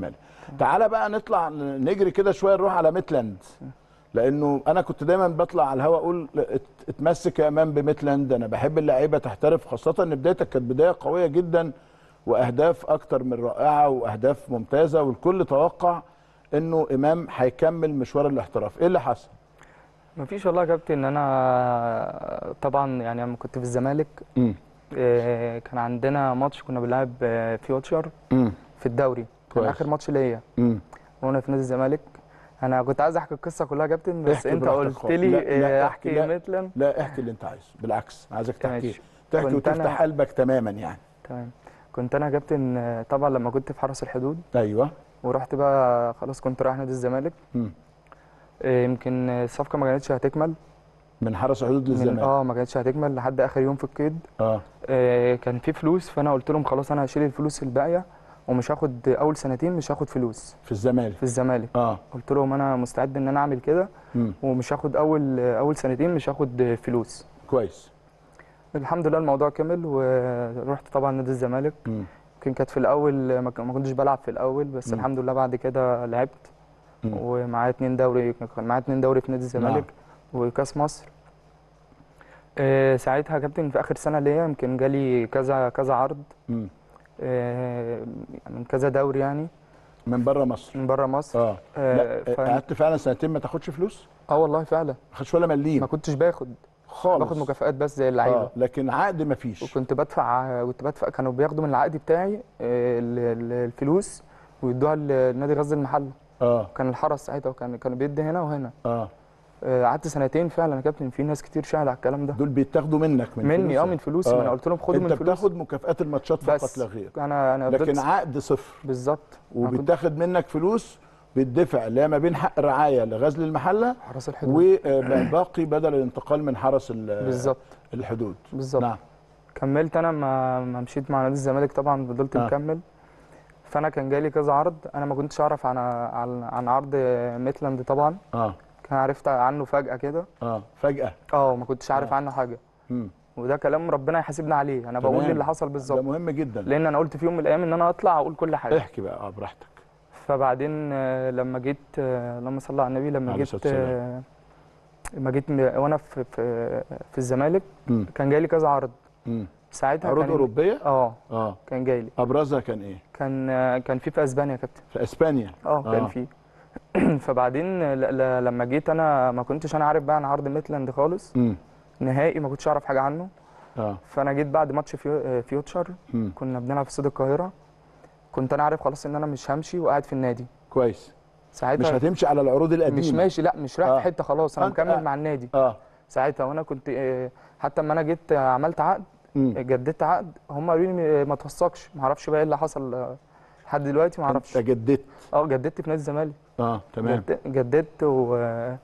الاسماعيلي تعالى بقى نطلع نجري كده شويه نروح على ميتلاند لانه انا كنت دايما بطلع على الهواء اقول ات- اتمسك يا امام بميتلاند انا بحب اللعيبه تحترف خاصه ان بدايتك كانت بدايه قويه جدا واهداف اكتر من رائعه واهداف ممتازه والكل توقع انه امام هيكمل مشوار الاحتراف ايه اللي حصل مفيش والله يا كابتن انا طبعا يعني لما كنت في الزمالك امم آه، كان عندنا ماتش كنا بنلعب آه، فيوتشر امم في الدوري كان كويس. اخر ماتش ليا امم وانا في نادي الزمالك انا كنت عايز احكي القصه كلها يا كابتن بس احكي انت براحتك قلت خالص. لي لا- لا، آه، احكي، احكي لا. مثلا لا احكي اللي انت عايزه بالعكس عايزك تحكي ماشي. تحكي كنت وتفتح أنا- قلبك تماما يعني تمام كنت انا يا كابتن آه، طبعا لما كنت في حرس الحدود ايوه ورحت بقى خلاص كنت رايح نادي الزمالك مم. آه، يمكن الصفقه ما كانتش هتكمل من حرس حدود من للزمالك اه ما كانتش هتكمل لحد اخر يوم في القيد اه آه، كان في فلوس فانا قلت لهم خلاص انا هشيل الفلوس الباقيه ومش هاخد اول سنتين مش هاخد فلوس في الزمالك في الزمالك اه قلت لهم انا مستعد ان انا اعمل كده مم. ومش هاخد اول اول سنتين مش هاخد فلوس كويس الحمد لله الموضوع كمل ورحت طبعا نادي الزمالك مم. يمكن كانت في الاول ما ك- ما كنتش بلعب في الاول بس مم. الحمد لله بعد كده لعبت مم. ومعايا اتنين دوري كان معايا اتنين دوري في نادي الزمالك وكاس مصر آه، ساعتها يا كابتن في اخر سنه ليا يمكن جالي كذا كذا عرض مم. آه، من كذا دوري يعني من بره مصر من بره مصر اه آه، لا ف- قعدت فعلا سنتين ما تاخدش فلوس اه والله فعلا ما خدش ولا مليم ما كنتش باخد خالص باخد مكافآت بس زي اللعيبه اه لكن عقد ما فيش وكنت بدفع كنت بدفع كانوا بياخدوا من العقد بتاعي آه، ال- ال- الفلوس ويدوها لنادي غزل المحله اه كان الحرس ساعتها وكان كانوا بيدي هنا وهنا اه آه، قعدت سنتين فعلا يا كابتن في ناس كتير شاهد على الكلام ده دول بيتاخدوا منك من مني اه فلوسك. من فلوسي ما انا قلت لهم خدوا انت من فلوسي بتاخد مكافآت الماتشات فقط بس لا غير انا انا لكن فضلت- عقد صفر بالظبط أنا كنت وبتاخد منك فلوس بتدفع اللي هي ما بين حق رعايه لغزل المحله حرس الحدود وباقي بدل الانتقال من حرس ال- بالظبط الحدود بالظبط نعم كملت انا ما ما مشيت مع نادي الزمالك طبعا فضلت آه. مكمل فانا كان جالي كذا عرض انا ما كنتش اعرف عن عن, عن عرض ميتلاند طبعا اه كان عرفت عنه فجأة كده اه فجاه اه ما كنتش عارف آه. عنه حاجة مم. وده كلام ربنا يحاسبنا عليه انا بقول تمام. اللي حصل ده بالظبط مهم جدا لان انا قلت في يوم من الايام ان انا اطلع اقول كل حاجه احكي بقى اه براحتك فبعدين آه، لما جيت آه، اللهم صل على النبي لما عليه جيت الصلاة والسلام. آه، لما جيت م- وانا في في في الزمالك مم. كان جاي لي كذا عرض مم. ساعتها عروض كان اوروبيه اه اه كان جاي لي ابرزها كان ايه كان آه، كان في في اسبانيا يا كابتن في اسبانيا اه كان آه. في فبعدين ل- ل- لما جيت انا ما كنتش انا عارف بقى عن عرض ميتلاند خالص امم نهائي ما كنتش اعرف حاجه عنه اه فانا جيت بعد ماتش فيو آه، فيوتشر امم كنا بنلعب في استاد القاهره كنت انا عارف خلاص ان انا مش همشي وقاعد في النادي كويس ساعتها مش هتمشي على العروض القديمه مش ماشي لا مش رايح آه. في حته خلاص انا أنت- مكمل آه. مع النادي اه ساعتها وانا كنت آه، حتى اما انا جيت آه، عملت عقد امم جددت عقد هم قالوا لي م- ما توثقش ما اعرفش بقى ايه اللي حصل آه، لحد دلوقتي ما اعرفش انت جددت اه جددت في نادي الزمالك اه تمام جد- جددت و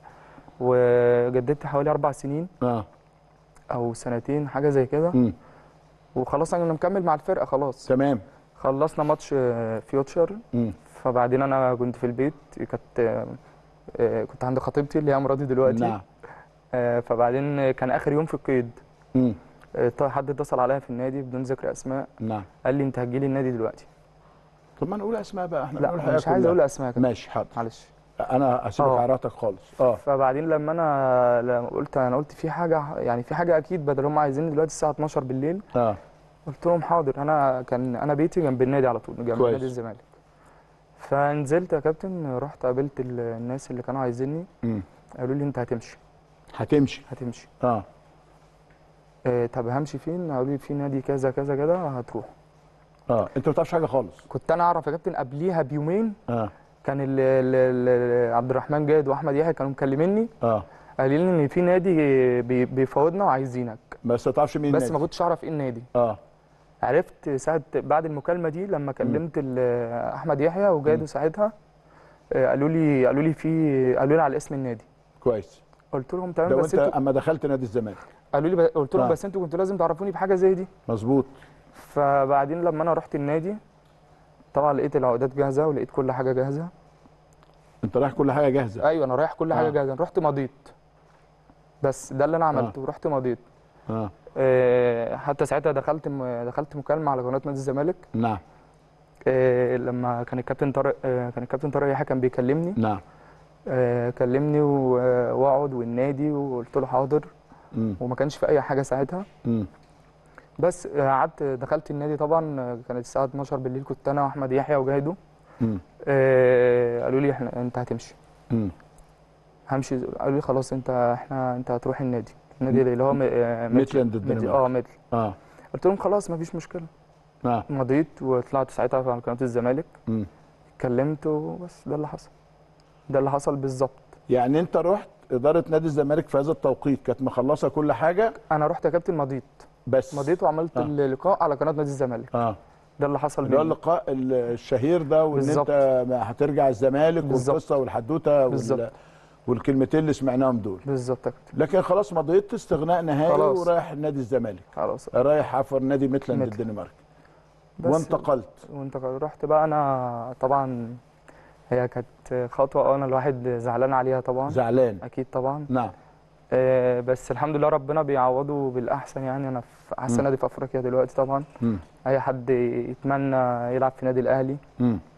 وجددت حوالي اربع سنين اه او سنتين حاجه زي كده امم وخلاص انا مكمل مع الفرقه خلاص تمام خلصنا ماتش آه، فيوتشر امم فبعدين انا كنت في البيت كانت آه، آه، كنت عند خطيبتي اللي هي مراتي دلوقتي نعم آه، فبعدين كان اخر يوم في القيد امم آه، ط- حد اتصل عليا في النادي بدون ذكر اسماء نعم قال لي انت هتجيلي النادي دلوقتي طب ما نقول اسماء بقى احنا لا بنقول مش الحقيقة عايز كلها. اقول اسماء كده ماشي حاضر معلش انا هسيبك آه. على راحتك خالص اه فبعدين لما انا لما قلت انا قلت في حاجه يعني في حاجه اكيد بدل هم عايزيني دلوقتي الساعه 12 بالليل اه قلت لهم حاضر انا كان انا بيتي جنب النادي على طول جنب كويس. نادي الزمالك فنزلت يا كابتن رحت قابلت ال- الناس اللي كانوا عايزيني امم قالوا لي انت هتمشي هتمشي هتمشي اه آه، طب همشي فين قالوا لي في نادي كذا كذا كذا هتروح اه انت ما بتعرفش حاجه خالص كنت انا اعرف يا كابتن قبليها بيومين اه كان ال ال ال عبد الرحمن جاد واحمد يحيى كانوا مكلميني اه قالوا لي ان في نادي بي- بيفاوضنا وعايزينك بس ما تعرفش مين بس النادي. ما كنتش اعرف ايه النادي اه عرفت ساعه بعد المكالمه دي لما كلمت ال- احمد يحيى وجادو ساعتها آه، قالوا لي قالوا لي في قالوا لي على اسم النادي كويس قلت لهم ده تمام بس وانت انتوا اما دخلت نادي الزمالك قالوا لي ب- قلت لهم آه. بس انتوا كنتوا لازم تعرفوني بحاجه زي دي مظبوط فبعدين لما انا رحت النادي طبعا لقيت العقودات جاهزه ولقيت كل حاجه جاهزه انت رايح كل حاجه جاهزه ايوه انا رايح كل حاجه آه. جاهزه رحت مضيت بس ده اللي انا عملته رحت مضيت اه آه، حتى ساعتها دخلت م- دخلت مكالمه على قناه نادي الزمالك نعم آه، لما كان الكابتن طارق آه، كان الكابتن طارق يحيى كان بيكلمني نعم آه، كلمني و- واقعد والنادي وقلت له حاضر مم. وما كانش في اي حاجه ساعتها مم. بس آه، قعدت دخلت النادي طبعا آه، كانت الساعه 12 بالليل كنت انا واحمد يحيى وجاهدو مم. آه، قالوا لي احنا انت هتمشي مم. همشي قالوا لي خلاص انت احنا انت هتروح النادي النادي اللي هو م- آه، ميدل- ميتلاند ميدل- الدنمارك اه ميدل اه قلت لهم خلاص مفيش مشكله اه مضيت وطلعت ساعتها على قناه الزمالك مم. اتكلمت وبس ده اللي حصل ده اللي حصل بالظبط يعني انت رحت اداره نادي الزمالك في هذا التوقيت كانت مخلصه كل حاجه انا رحت يا كابتن مضيت بس مضيت وعملت آه. اللقاء على قناه نادي الزمالك اه ده اللي حصل اللي هو بينا. اللقاء الشهير ده وان بالظبط. انت هترجع الزمالك بالظبط. والقصه والحدوته وال... بالظبط. والكلمتين اللي سمعناهم دول بالظبط يا كابتن لكن خلاص مضيت استغناء نهائي خلاص. ورايح نادي الزمالك خلاص رايح عفوا نادي ميتلاند ميتلاند. الدنمارك بس وانتقلت وانت رحت بقى انا طبعا هي كانت خطوه اه انا الواحد زعلان عليها طبعا زعلان اكيد طبعا نعم آه، بس الحمد لله ربنا بيعوضه بالاحسن يعني انا في احسن مم. نادي في افريقيا دلوقتي طبعا مم. اي حد يتمنى يلعب في نادي الاهلي مم.